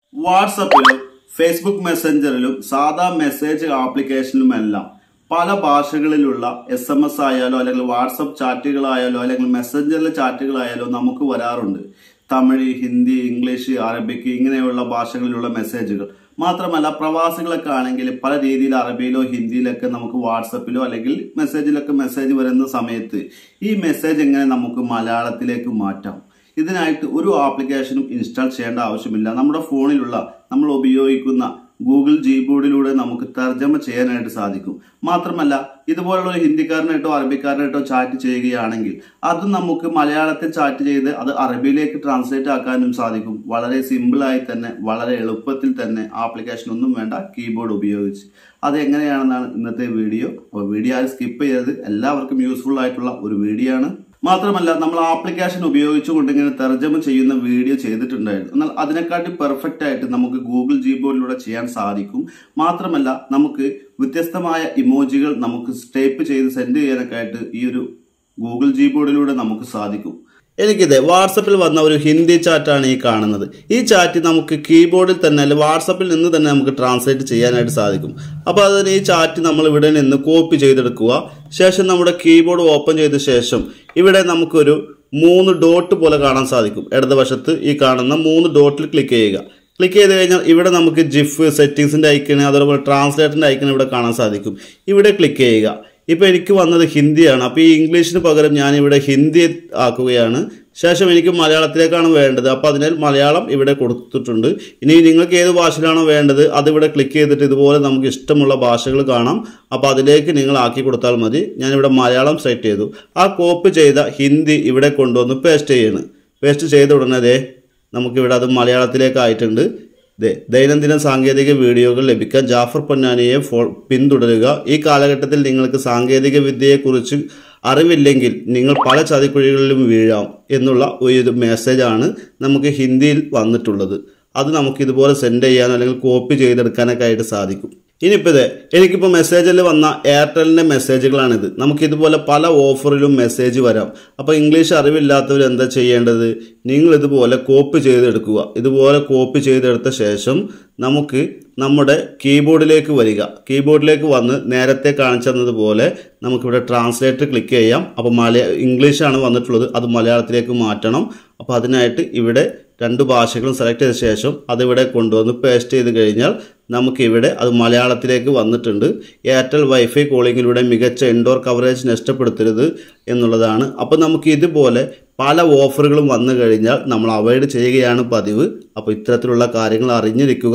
വാട്സപ്പിലും Facebook മെസ്സഞ്ചറിലും സാധാ message ആപ്ലിക്കേഷനിലുമെല്ലാം പല ഭാഷകളിലുള്ള എസ് എം എസ് ആയാലോ അല്ലെങ്കിൽ വാട്സപ്പ് ചാറ്റുകളായാലോ അല്ലെങ്കിൽ മെസ്സഞ്ചറിലെ ചാറ്റുകളായാലോ നമുക്ക് വരാറുണ്ട് തമിഴ് ഹിന്ദി ഇംഗ്ലീഷ് അറബിക്ക് ഇങ്ങനെയുള്ള ഭാഷകളിലുള്ള മെസ്സേജുകൾ മാത്രമല്ല പ്രവാസികളൊക്കെ ആണെങ്കിൽ പല രീതിയിൽ അറബിയിലോ ഹിന്ദിയിലൊക്കെ നമുക്ക് വാട്സപ്പിലോ അല്ലെങ്കിൽ മെസ്സേജിലൊക്കെ മെസ്സേജ് വരുന്ന സമയത്ത് ഈ മെസ്സേജ് എങ്ങനെ നമുക്ക് മലയാളത്തിലേക്ക് മാറ്റാം ഇതിനായിട്ട് ഒരു ആപ്ലിക്കേഷനും ഇൻസ്റ്റാൾ ചെയ്യേണ്ട ആവശ്യമില്ല നമ്മുടെ ഫോണിലുള്ള നമ്മൾ ഉപയോഗിക്കുന്ന ഗൂഗിൾ ജി ബോർഡിലൂടെ നമുക്ക് തർജ്ജമ ചെയ്യാനായിട്ട് സാധിക്കും മാത്രമല്ല ഇതുപോലുള്ള ഒരു ഹിന്ദിക്കാരനായിട്ടോ അറബിക്കാരനായിട്ടോ ചാറ്റ് ചെയ്യുകയാണെങ്കിൽ അത് നമുക്ക് മലയാളത്തിൽ ചാറ്റ് ചെയ്ത് അത് അറബിയിലേക്ക് ട്രാൻസ്ലേറ്റ് ആക്കാനും സാധിക്കും വളരെ സിമ്പിളായി തന്നെ വളരെ എളുപ്പത്തിൽ തന്നെ ആപ്ലിക്കേഷൻ ഒന്നും വേണ്ട കീബോർഡ് ഉപയോഗിച്ച് അത് എങ്ങനെയാണെന്നാണ് ഇന്നത്തെ വീഡിയോ അപ്പോൾ വീഡിയോ ആരും സ്കിപ്പ് ചെയ്യരുത് എല്ലാവർക്കും യൂസ്ഫുൾ ആയിട്ടുള്ള ഒരു വീഡിയോ ആണ് മാത്രമല്ല നമ്മൾ ആപ്ലിക്കേഷൻ ഉപയോഗിച്ചുകൊണ്ട് ഇങ്ങനെ തർജ്ജമ ചെയ്യുന്ന വീഡിയോ ചെയ്തിട്ടുണ്ടായിരുന്നു എന്നാൽ അതിനെക്കാട്ടി പെർഫെക്റ്റ് ആയിട്ട് നമുക്ക് ഗൂഗിൾ ജി ബോർഡിലൂടെ ചെയ്യാൻ സാധിക്കും മാത്രമല്ല നമുക്ക് വ്യത്യസ്തമായ ഇമോജികൾ നമുക്ക് ടൈപ്പ് ചെയ്ത് സെൻഡ് ചെയ്യാനൊക്കെ ആയിട്ട് ഈ ഒരു ഗൂഗിൾ ജി ബോർഡിലൂടെ നമുക്ക് സാധിക്കും എനിക്കിത് വാട്സപ്പിൽ വന്ന ഒരു ഹിന്ദി ചാറ്റാണ് ഈ കാണുന്നത് ഈ ചാറ്റ് നമുക്ക് കീബോർഡിൽ തന്നെ അല്ലെങ്കിൽ വാട്സപ്പിൽ നിന്ന് തന്നെ നമുക്ക് ട്രാൻസ്ലേറ്റ് ചെയ്യാനായിട്ട് സാധിക്കും അപ്പോൾ അതിന് ഈ ചാറ്റ് നമ്മൾ ഇവിടെ നിന്ന് കോപ്പി ചെയ്തെടുക്കുക ശേഷം നമ്മുടെ കീബോർഡ് ഓപ്പൺ ചെയ്ത ശേഷം ഇവിടെ നമുക്കൊരു മൂന്ന് ഡോട്ട് പോലെ കാണാൻ സാധിക്കും ഇടതുവശത്ത് ഈ കാണുന്ന മൂന്ന് ഡോട്ടിൽ ക്ലിക്ക് ചെയ്യുക ക്ലിക്ക് ചെയ്ത് കഴിഞ്ഞാൽ ഇവിടെ നമുക്ക് ജിഫ് സെറ്റിംഗ്സിന്റെ ഐക്കണ് അതേപോലെ ട്രാൻസ്ലേറ്ററിന്റെ ഐക്കൺ ഇവിടെ കാണാൻ സാധിക്കും ഇവിടെ ക്ലിക്ക് ചെയ്യുക ഇപ്പൊ എനിക്ക് വന്നത് ഹിന്ദിയാണ് അപ്പോൾ ഈ ഇംഗ്ലീഷിന് പകരം ഞാൻ ഇവിടെ ഹിന്ദി ആക്കുകയാണ് ശേഷം എനിക്ക് മലയാളത്തിലേക്കാണ് വേണ്ടത് അപ്പോൾ അതിനാൽ മലയാളം ഇവിടെ കൊടുത്തിട്ടുണ്ട് ഇനി നിങ്ങൾക്ക് ഏത് ഭാഷയിലാണോ വേണ്ടത് അതിവിടെ ക്ലിക്ക് ചെയ്തിട്ട് ഇതുപോലെ നമുക്ക് ഇഷ്ടമുള്ള ഭാഷകൾ കാണാം അപ്പോൾ അതിലേക്ക് നിങ്ങൾ ആക്കി കൊടുത്താൽ മതി ഞാനിവിടെ മലയാളം സെറ്റ് ചെയ്തു ആ കോപ്പി ചെയ്ത ഹിന്ദി ഇവിടെ കൊണ്ടുവന്ന് പേസ്റ്റ് ചെയ്യണം പേസ്റ്റ് ചെയ്ത ഉടനെ ദേ നമുക്കിവിടെ അത് മലയാളത്തിലേക്ക് ആയിട്ടുണ്ട് ദേ ദൈനംദിന സാങ്കേതിക വീഡിയോകൾ ലഭിക്കാൻ ജാഫർ പൊന്നാനിയെ ഫോ പിന്തുടരുക ഈ കാലഘട്ടത്തിൽ നിങ്ങൾക്ക് സാങ്കേതിക വിദ്യയെക്കുറിച്ച് അറിവില്ലെങ്കിൽ നിങ്ങൾ പല ചതിക്കുഴികളിലും വീഴാം എന്നുള്ള ഒരു മെസ്സേജാണ് നമുക്ക് ഹിന്ദിയിൽ വന്നിട്ടുള്ളത് അത് നമുക്ക് ഇതുപോലെ സെൻഡ് ചെയ്യാനോ അല്ലെങ്കിൽ കോപ്പി ചെയ്തെടുക്കാനൊക്കെ ആയിട്ട് സാധിക്കും ഇനിയിപ്പോൾ ഇത് എനിക്കിപ്പോൾ മെസ്സേജിൽ വന്ന എയർടെലിൻ്റെ മെസ്സേജുകളാണിത് നമുക്ക് ഇതുപോലെ പല ഓഫറിലും മെസ്സേജ് വരാം അപ്പോൾ ഇംഗ്ലീഷ് അറിവില്ലാത്തവർ എന്താ ചെയ്യേണ്ടത് നിങ്ങൾ ഇതുപോലെ കോപ്പി ചെയ്തെടുക്കുക ഇതുപോലെ കോപ്പി ചെയ്തെടുത്ത ശേഷം നമുക്ക് നമ്മുടെ കീബോർഡിലേക്ക് വരിക കീബോർഡിലേക്ക് വന്ന് നേരത്തെ കാണിച്ചതുപോലെ നമുക്കിവിടെ ട്രാൻസ്ലേറ്റർ ക്ലിക്ക് ചെയ്യാം അപ്പോൾ മലയ ഇംഗ്ലീഷാണ് വന്നിട്ടുള്ളത് അത് മലയാളത്തിലേക്ക് മാറ്റണം അപ്പോൾ അതിനായിട്ട് ഇവിടെ രണ്ട് ഭാഷകളും സെലക്ട് ചെയ്ത ശേഷം അതിവിടെ കൊണ്ടുവന്ന് പേസ്റ്റ് ചെയ്ത് കഴിഞ്ഞാൽ നമുക്കിവിടെ അത് മലയാളത്തിലേക്ക് വന്നിട്ടുണ്ട് എയർടെൽ വൈഫൈ കോളിങ്ങിലൂടെ മികച്ച ഇൻഡോർ കവറേജ് നഷ്ടപ്പെടുത്തരുത് എന്നുള്ളതാണ് അപ്പോൾ നമുക്ക് ഇതുപോലെ പല ഓഫറുകളും വന്നു കഴിഞ്ഞാൽ നമ്മൾ അവോയ്ഡ് ചെയ്യുകയാണ് പതിവ് അപ്പോൾ ഇത്തരത്തിലുള്ള കാര്യങ്ങൾ അറിഞ്ഞിരിക്കുക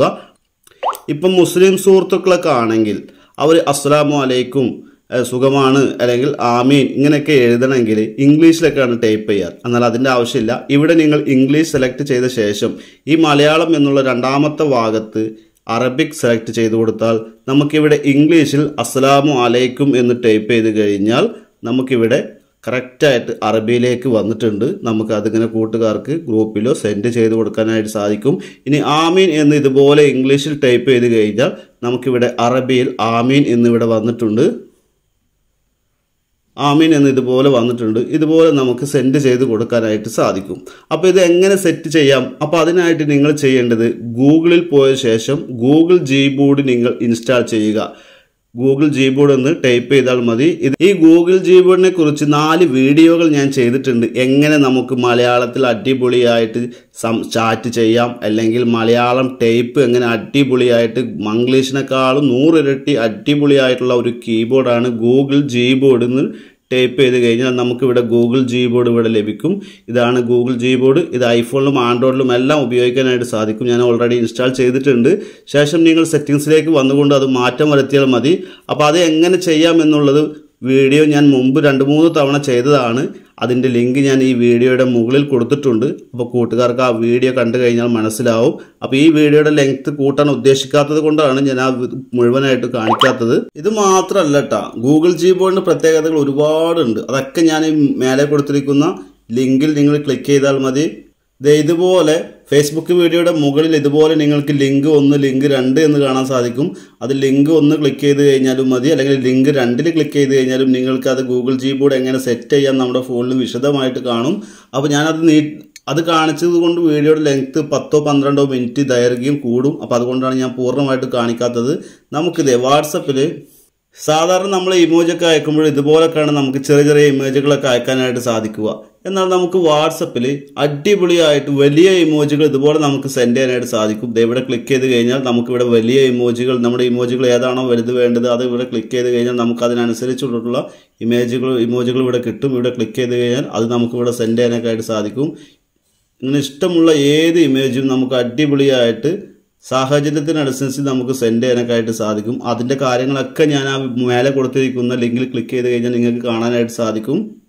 ഇപ്പം മുസ്ലിം സുഹൃത്തുക്കളൊക്കെ ആണെങ്കിൽ അവർ അസ്സലാമു അലൈക്കും സുഖമാണ് അല്ലെങ്കിൽ ആമീൻ ഇങ്ങനെയൊക്കെ എഴുതണമെങ്കിൽ ഇംഗ്ലീഷിലൊക്കെയാണ് ടൈപ്പ് ചെയ്യാറ് എന്നാൽ അതിൻ്റെ ആവശ്യമില്ല ഇവിടെ നിങ്ങൾ ഇംഗ്ലീഷ് സെലക്ട് ചെയ്ത ശേഷം ഈ മലയാളം എന്നുള്ള രണ്ടാമത്തെ ഭാഗത്ത് അറബിക് സെലക്ട് ചെയ്ത് കൊടുത്താൽ നമുക്കിവിടെ ഇംഗ്ലീഷിൽ അസ്സലാമു അലൈക്കും എന്ന് ടൈപ്പ് ചെയ്ത് കഴിഞ്ഞാൽ നമുക്കിവിടെ കറക്റ്റായിട്ട് അറബിയിലേക്ക് വന്നിട്ടുണ്ട് നമുക്ക് അതിങ്ങനെ കൂട്ടുകാർക്ക് ഗ്രൂപ്പിലോ സെൻഡ് ചെയ്ത് കൊടുക്കാനായിട്ട് സാധിക്കും ഇനി ആമീൻ എന്ന് ഇതുപോലെ ഇംഗ്ലീഷിൽ ടൈപ്പ് ചെയ്ത് കഴിഞ്ഞാൽ നമുക്കിവിടെ അറബിയിൽ ആമീൻ എന്നിവിടെ വന്നിട്ടുണ്ട് ആമീൻ എന്ന് ഇതുപോലെ വന്നിട്ടുണ്ട് ഇതുപോലെ നമുക്ക് സെൻഡ് ചെയ്ത് കൊടുക്കാനായിട്ട് സാധിക്കും അപ്പോൾ ഇത് എങ്ങനെ സെറ്റ് ചെയ്യാം അപ്പോൾ അതിനായിട്ട് നിങ്ങൾ ചെയ്യേണ്ടത് ഗൂഗിളിൽ പോയ ശേഷം ഗൂഗിൾ ജി ബോർഡ് നിങ്ങൾ ഇൻസ്റ്റാൾ ചെയ്യുക ഗൂഗിൾ ജി ബോർഡ് എന്ന് ടൈപ്പ് ചെയ്താൽ മതി ഇത് ഈ ഗൂഗിൾ ജി ബോർഡിനെ കുറിച്ച് നാല് വീഡിയോകൾ ഞാൻ ചെയ്തിട്ടുണ്ട് എങ്ങനെ നമുക്ക് മലയാളത്തിൽ അടിപൊളിയായിട്ട് സം ചാറ്റ് ചെയ്യാം അല്ലെങ്കിൽ മലയാളം ടൈപ്പ് എങ്ങനെ അടിപൊളിയായിട്ട് മംഗ്ലീഷിനേക്കാളും നൂറിരട്ടി അടിപൊളിയായിട്ടുള്ള ഒരു കീബോർഡാണ് ഗൂഗിൾ ജി ബോർഡ് എന്ന് ടൈപ്പ് ചെയ്ത് കഴിഞ്ഞാൽ നമുക്കിവിടെ ഗൂഗിൾ ജി ബോർഡ് ഇവിടെ ലഭിക്കും ഇതാണ് ഗൂഗിൾ ജി ബോർഡ് ഇത് ഐഫോണിലും ആൻഡ്രോയിഡിലും എല്ലാം ഉപയോഗിക്കാനായിട്ട് സാധിക്കും ഞാൻ ഓൾറെഡി ഇൻസ്റ്റാൾ ചെയ്തിട്ടുണ്ട് ശേഷം നിങ്ങൾ സെറ്റിങ്സിലേക്ക് വന്നുകൊണ്ട് അത് മാറ്റം വരുത്തിയാൽ മതി അപ്പോൾ അത് എങ്ങനെ ചെയ്യാം എന്നുള്ളത് വീഡിയോ ഞാൻ മുമ്പ് രണ്ട് മൂന്ന് തവണ ചെയ്തതാണ് അതിൻ്റെ ലിങ്ക് ഞാൻ ഈ വീഡിയോയുടെ മുകളിൽ കൊടുത്തിട്ടുണ്ട് അപ്പോൾ കൂട്ടുകാർക്ക് ആ വീഡിയോ കണ്ടു കഴിഞ്ഞാൽ മനസ്സിലാവും അപ്പോൾ ഈ വീഡിയോയുടെ ലെങ്ത് കൂട്ടാൻ ഉദ്ദേശിക്കാത്തത് കൊണ്ടാണ് ഞാൻ ആ മുഴുവനായിട്ട് കാണിക്കാത്തത് ഇത് മാത്രമല്ല കേട്ടോ ഗൂഗിൾ ജി ബോർഡിന് പ്രത്യേകതകൾ ഒരുപാടുണ്ട് അതൊക്കെ ഞാൻ ഈ മേലെ കൊടുത്തിരിക്കുന്ന ലിങ്കിൽ നിങ്ങൾ ക്ലിക്ക് ചെയ്താൽ മതി ദേ ഇതുപോലെ ഫേസ്ബുക്ക് വീഡിയോയുടെ മുകളിൽ ഇതുപോലെ നിങ്ങൾക്ക് ലിങ്ക് ഒന്ന് ലിങ്ക് രണ്ട് എന്ന് കാണാൻ സാധിക്കും അത് ലിങ്ക് ഒന്ന് ക്ലിക്ക് ചെയ്ത് കഴിഞ്ഞാലും മതി അല്ലെങ്കിൽ ലിങ്ക് രണ്ടിൽ ക്ലിക്ക് ചെയ്ത് കഴിഞ്ഞാലും നിങ്ങൾക്ക് അത് ഗൂഗിൾ ജി ബോർഡ് എങ്ങനെ സെറ്റ് ചെയ്യാൻ നമ്മുടെ ഫോണിൽ വിശദമായിട്ട് കാണും അപ്പോൾ ഞാനത് നീ അത് കാണിച്ചത് കൊണ്ട് വീഡിയോയുടെ ലെങ്ത് പത്തോ പന്ത്രണ്ടോ മിനിറ്റ് ദൈർഘ്യം കൂടും അപ്പോൾ അതുകൊണ്ടാണ് ഞാൻ പൂർണ്ണമായിട്ട് കാണിക്കാത്തത് നമുക്കിത് വാട്സപ്പിൽ സാധാരണ നമ്മൾ ഇമോജൊക്കെ അയക്കുമ്പോൾ ഇതുപോലൊക്കെയാണ് നമുക്ക് ചെറിയ ചെറിയ ഇമേജുകളൊക്കെ അയക്കാനായിട്ട് സാധിക്കുക എന്നാൽ നമുക്ക് വാട്സപ്പിൽ അടിപൊളിയായിട്ട് വലിയ ഇമോജികൾ ഇതുപോലെ നമുക്ക് സെൻഡ് ചെയ്യാനായിട്ട് സാധിക്കും ദേ ഇവിടെ ക്ലിക്ക് ചെയ്ത് കഴിഞ്ഞാൽ നമുക്ക് ഇവിടെ വലിയ ഇമോജികൾ നമ്മുടെ ഇമോജികൾ ഏതാണോ വലുത് വേണ്ടത് അത് ഇവിടെ ക്ലിക്ക് ചെയ്ത് കഴിഞ്ഞാൽ നമുക്ക് അതിനനുസരിച്ചുള്ള ഇമേജുകൾ ഇമോജികൾ ഇവിടെ കിട്ടും ഇവിടെ ക്ലിക്ക് ചെയ്ത് കഴിഞ്ഞാൽ അത് നമുക്ക് ഇവിടെ സെൻഡ് ചെയ്യാനൊക്കെ ആയിട്ട് സാധിക്കും ഇങ്ങനെ ഇഷ്ടമുള്ള ഏത് ഇമേജും നമുക്ക് അടിപൊളിയായിട്ട് സാഹചര്യത്തിനനുസരിച്ച് നമുക്ക് സെൻഡ് ചെയ്യാനൊക്കെ ആയിട്ട് സാധിക്കും അതിൻ്റെ കാര്യങ്ങളൊക്കെ ഞാൻ ആ മേലെ കൊടുത്തിരിക്കുന്ന ലിങ്കിൽ ക്ലിക്ക് ചെയ്ത് കഴിഞ്ഞാൽ നിങ്ങൾക്ക് കാണാനായിട്ട് സാധിക്കും